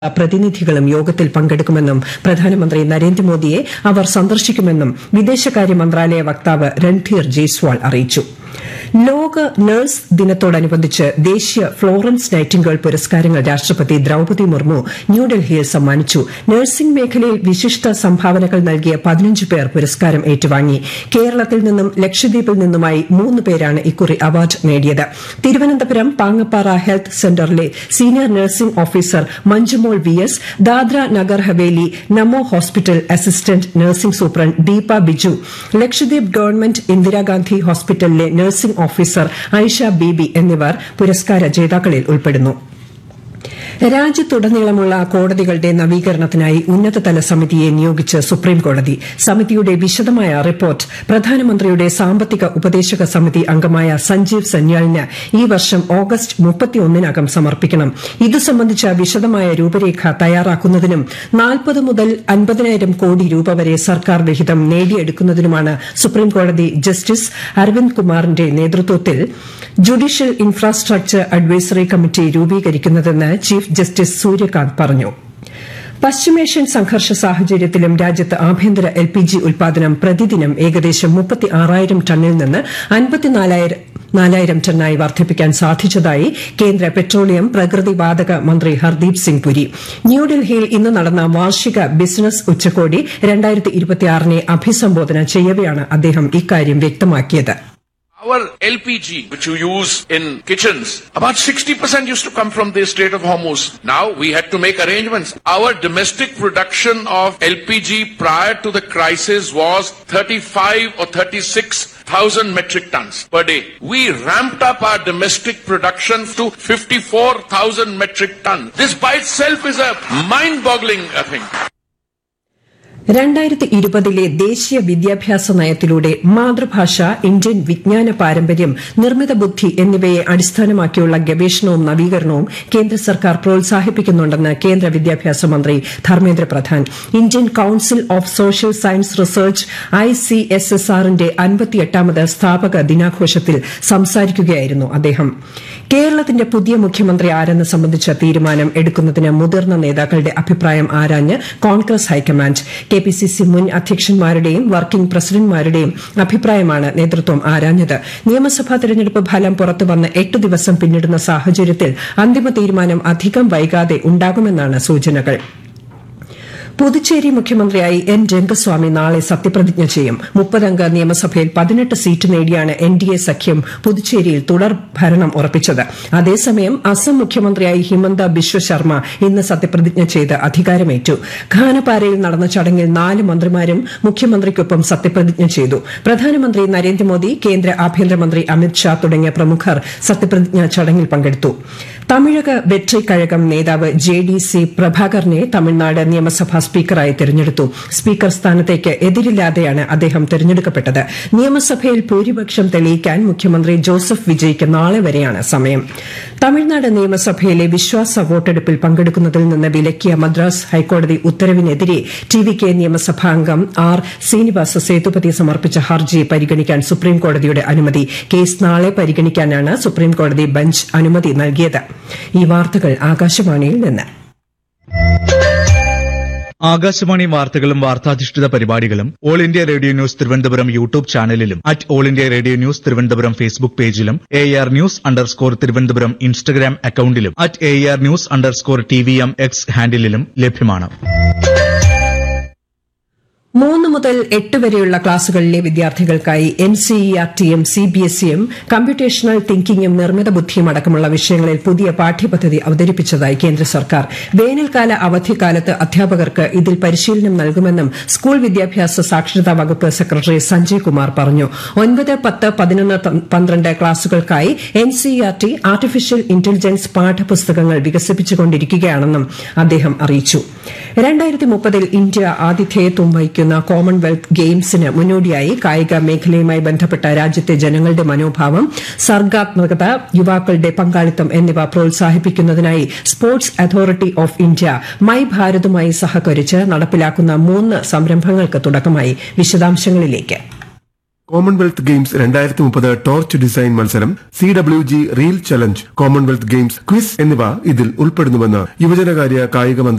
പ്രതിനിധികളും യോഗത്തിൽ പങ്കെടുക്കുമെന്നും പ്രധാനമന്ത്രി നരേന്ദ്രമോദിയെ അവർ സന്ദർശിക്കുമെന്നും വിദേശകാര്യ മന്ത്രാലയ വക്താവ് രൺധീർ ജയ്സ്വാൾ അറിയിച്ചു ലോക നഴ്സ് ദിനത്തോടനുബന്ധിച്ച് ദേശീയ ഫ്ലോറൻസ് നൈറ്റിംഗേൾ പുരസ്കാരങ്ങൾ രാഷ്ട്രപതി ദ്രൌപതി മുർമു ന്യൂഡൽഹിയിൽ സമ്മാനിച്ചു നഴ്സിംഗ് മേഖലയിൽ വിശിഷ്ട സംഭാവനകൾ നൽകിയ പതിനഞ്ച് പേർ പുരസ്കാരം ഏറ്റുവാങ്ങി കേരളത്തിൽ നിന്നും ലക്ഷദ്വീപിൽ നിന്നുമായി മൂന്ന് പേരാണ് ഇക്കുറി അവാർഡ് നേടിയത് തിരുവനന്തപുരം പാങ്ങപ്പാറ ഹെൽത്ത് സെന്ററിലെ senior nursing officer Manjumol V S Dadra Nagar Haveli Namo hospital assistant nursing superintendent Deepa Biju Lakshadweep government Indira Gandhi ഹോസ്പിറ്റലിലെ നഴ്സിംഗ് ഓഫീസർ ഐഷ ബീബി എന്നിവർ പുരസ്കാര ജേതാക്കളിൽ ഉൾപ്പെടുന്നു രാജ്യത്തുടനീളമുള്ള കോടതികളുടെ നവീകരണത്തിനായി ഉന്നതതല സമിതിയെ നിയോഗിച്ച് സുപ്രീംകോടതി സമിതിയുടെ വിശദമായ റിപ്പോർട്ട് പ്രധാനമന്ത്രിയുടെ സാമ്പത്തിക ഉപദേശക സമിതി അംഗമായ സഞ്ജീവ് സന്യാലിന് ഈ വർഷം ഓഗസ്റ്റ് മുപ്പത്തിയൊന്നിനകം സമർപ്പിക്കണം ഇതു സംബന്ധിച്ച വിശദമായ രൂപരേഖ തയ്യാറാക്കുന്നതിനും നാൽപ്പത് മുതൽ അൻപതിനായിരം കോടി രൂപ വരെ സർക്കാർ വിഹിതം നേടിയെടുക്കുന്നതിനുമാണ് സുപ്രീംകോടതി ജസ്റ്റിസ് അരവിന്ദ് കുമാറിന്റെ നേതൃത്വത്തിൽ ജുഡീഷ്യൽ ഇൻഫ്രാസ്ട്രക്ചർ അഡ്വൈസറി കമ്മിറ്റി രൂപീകരിക്കുന്നതെന്ന് ചീഫ് ജസ്റ്റിസ് സൂര്യകാന്ത് പറഞ്ഞു പശ്ചിമേഷ്യൻ സംഘർഷ സാഹചര്യത്തിലും രാജ്യത്ത് ആഭ്യന്തര എൽ പി ജി ഉൽപാദനം പ്രതിദിനം ഏകദേശം മുപ്പത്തി ആറായിരം ടണ്ണിൽ നിന്ന് അൻപത്തിനാലായിരം ടണ്ണായി വർദ്ധിപ്പിക്കാൻ സാധിച്ചതായി കേന്ദ്ര പെട്രോളിയം പ്രകൃതിവാതക മന്ത്രി ഹർദീപ് സിംഗ് പുരി ന്യൂഡൽഹിയിൽ ഇന്ന് നടന്ന വാർഷിക ബിസിനസ് ഉച്ചകോടി നെ അഭിസംബോധന ചെയ്യവെയാണ് അദ്ദേഹം ഇക്കാര്യം വ്യക്തമാക്കിയത് Our LPG, which you use in kitchens, about 60% used to come from the Strait of Hormuz. Now we had to make arrangements. Our domestic production of LPG prior to the crisis was 35 or 36,000 metric tons per day. We ramped up our domestic production to 54,000 metric tons. This by itself is a mind-boggling uh, thing. രണ്ടായിരത്തി ഇരുപതിലെ ദേശീയ വിദ്യാഭ്യാസ നയത്തിലൂടെ മാതൃഭാഷ Indian വിജ്ഞാന പാരമ്പര്യം നിർമ്മിത ബുദ്ധി എന്നിവയെ അടിസ്ഥാനമാക്കിയുള്ള ഗവേഷണവും നവീകരണവും കേന്ദ്ര സർക്കാർ പ്രോത്സാഹിപ്പിക്കുന്നുണ്ടെന്ന് കേന്ദ്ര വിദ്യാഭ്യാസ മന്ത്രി Dharmendra Pradhan Indian council of social science research I C S S ആറിന്റെ അൻപത്തിയെട്ടാമത് സ്ഥാപക ദിനാഘോഷത്തിൽ സംസാരിക്കുകയായിരുന്നു അദ്ദേഹം കേരളത്തിന്റെ പുതിയ മുഖ്യമന്ത്രി ആരെന്ന് സംബന്ധിച്ച തീരുമാനം എടുക്കുന്നതിന് മുതിർന്ന നേതാക്കളുടെ അഭിപ്രായം ആരാഞ്ഞ് Congress high command K P C C മുൻ അധ്യക്ഷന്മാരുടെയും വർക്കിംഗ് പ്രസിഡന്റുമാരുടെയും അഭിപ്രായമാണ് നേതൃത്വം ആരാഞ്ഞത് നിയമസഭാ തെരഞ്ഞെടുപ്പ് ഫലം പുറത്തുവന്ന് എട്ട് ദിവസം പിന്നിടുന്ന സാഹചര്യത്തിൽ അന്തിമ തീരുമാനം അധികം വൈകാതെ ഉണ്ടാകുമെന്നാണ് സൂചനകൾ പുതുച്ചേരി മുഖ്യമന്ത്രിയായി എൻ രംഗസ്വാമി നാളെ സത്യപ്രതിജ്ഞ ചെയ്യും മുപ്പതംഗ നിയമസഭയിൽ പതിനെട്ട് സീറ്റ് നേടിയാണ് എൻ ഡി എ സഖ്യം പുതുച്ചേരിയിൽ തുടർ ഭരണം ഉറപ്പിച്ചത് അതേസമയം അസം മുഖ്യമന്ത്രിയായി ഹിമന്ത ബിശ്വ ശർമ്മ ഇന്ന് സത്യപ്രതിജ്ഞ ചെയ്ത് അധികാരമേറ്റു ഖാനപാരയിൽ നടന്ന ചടങ്ങിൽ നാല് മന്ത്രിമാരും മുഖ്യമന്ത്രിക്കൊപ്പം സത്യപ്രതിജ്ഞ ചെയ്തു പ്രധാനമന്ത്രി നരേന്ദ്രമോദി കേന്ദ്ര ആഭ്യന്തരമന്ത്രി അമിത്ഷാ തുടങ്ങിയ പ്രമുഖർ സത്യപ്രതിജ്ഞാ ചടങ്ങിൽ പങ്കെടുത്തു തമിഴക വെട്രി കഴകം നേതാവ് ജെ ഡി സി പ്രഭാകറിനെ തമിഴ്നാട് നിയമസഭാ സ്പീക്കറായി തെരഞ്ഞെടുത്തു സ്പീക്കർ സ്ഥാനത്തേക്ക് എതിരില്ലാതെയാണ് അദ്ദേഹം തെരഞ്ഞെടുക്കപ്പെട്ടത് നിയമസഭയിൽ ഭൂരിപക്ഷം തെളിയിക്കാൻ മുഖ്യമന്ത്രി ജോസഫ് വിജയ്ക്ക് നാളെ വരെയാണ് സമയം തമിഴ്നാട് നിയമസഭയിലെ വിശ്വാസ വോട്ടെടുപ്പിൽ പങ്കെടുക്കുന്നതിൽ നിന്ന് വിലക്കിയ മദ്രാസ് ഹൈക്കോടതി ഉത്തരവിനെതിരെ ടി വി കെ നിയമസഭാംഗം ആർ ശ്രീനിവാസ സേതുപതി സമർപ്പിച്ച ഹർജി പരിഗണിക്കാൻ സുപ്രീംകോടതിയുടെ അനുമതി കേസ് നാളെ പരിഗണിക്കാനാണ് സുപ്രീംകോടതി ബെഞ്ച് അനുമതി നൽകിയത് ഈ വാർത്തകൾ ആകാശവാണിയിൽ നിന്ന് ആകാശവാണി വാർത്തകളും വാർത്താധിഷ്ഠിത പരിപാടികളും all India radio news Thiruvananthapuram YouTube ചാനലിലും at all India radio news Thiruvananthapuram Facebook പേജിലും A R news underscore Thiruvananthapuram Instagram അക്കൌണ്ടിലും at A R news underscore T V M X ഹാൻഡിലും ലഭ്യമാണ് മൂന്ന് മുതൽ എട്ട് വരെയുള്ള ക്ലാസുകളിലെ വിദ്യാർത്ഥികൾക്കായി എൻ സിഇആർ ടിയും സി ബി എസ് ഇയും കമ്പ്യൂട്ടേഷണൽ തിങ്കിങ്ങും നിർമ്മിത ബുദ്ധിയും അടക്കമുള്ള വിഷയങ്ങളിൽ പുതിയ പാഠ്യപദ്ധതി അവതരിപ്പിച്ചതായി കേന്ദ്ര സർക്കാർ വേനൽക്കാല അവധിക്കാലത്ത് അധ്യാപകർക്ക് ഇതിൽ പരിശീലനം നൽകുമെന്നും സ്കൂൾ വിദ്യാഭ്യാസ സാക്ഷരതാ വകുപ്പ് സെക്രട്ടറി സഞ്ജയ് കുമാർ പറഞ്ഞു ഒൻപത് പത്ത് പതിനൊന്ന് പന്ത്രണ്ട് ക്ലാസുകൾക്കായി N CER T artificial intelligence പാഠപുസ്തകങ്ങൾ വികസിപ്പിച്ചുകൊണ്ടിരിക്കുകയാണെന്നും അദ്ദേഹം അറിയിച്ചു രണ്ടായിരത്തി മുപ്പതിൽ ഇന്ത്യ ആതിഥേയത്വം വഹിക്കുന്ന കോമൺവെൽത്ത് ഗെയിംസിന് മുന്നോടിയായി കായിക മേഖലയുമായി ബന്ധപ്പെട്ട രാജ്യത്തെ ജനങ്ങളുടെ മനോഭാവം സർഗാത്മകത യുവാക്കളുടെ പങ്കാളിത്തം എന്നിവ പ്രോത്സാഹിപ്പിക്കുന്നതിനായി sports authority of India my ഭാരതുമായി സഹകരിച്ച് നടപ്പിലാക്കുന്ന മൂന്ന് സംരംഭങ്ങൾക്ക് തുടക്കമായി വിശദാംശങ്ങളിലേക്ക് കോമൺവെൽത്ത് ഗെയിംസ് രണ്ടായിരത്തി മുപ്പത് ടോർച്ച് ഡിസൈൻ മത്സരം C W G reel challenge Commonwealth Games quiz എന്നിവ ഇതിൽ ഉൾപ്പെടുന്നുവെന്ന് യുവജനകാര്യ കായിക മന്ത്രി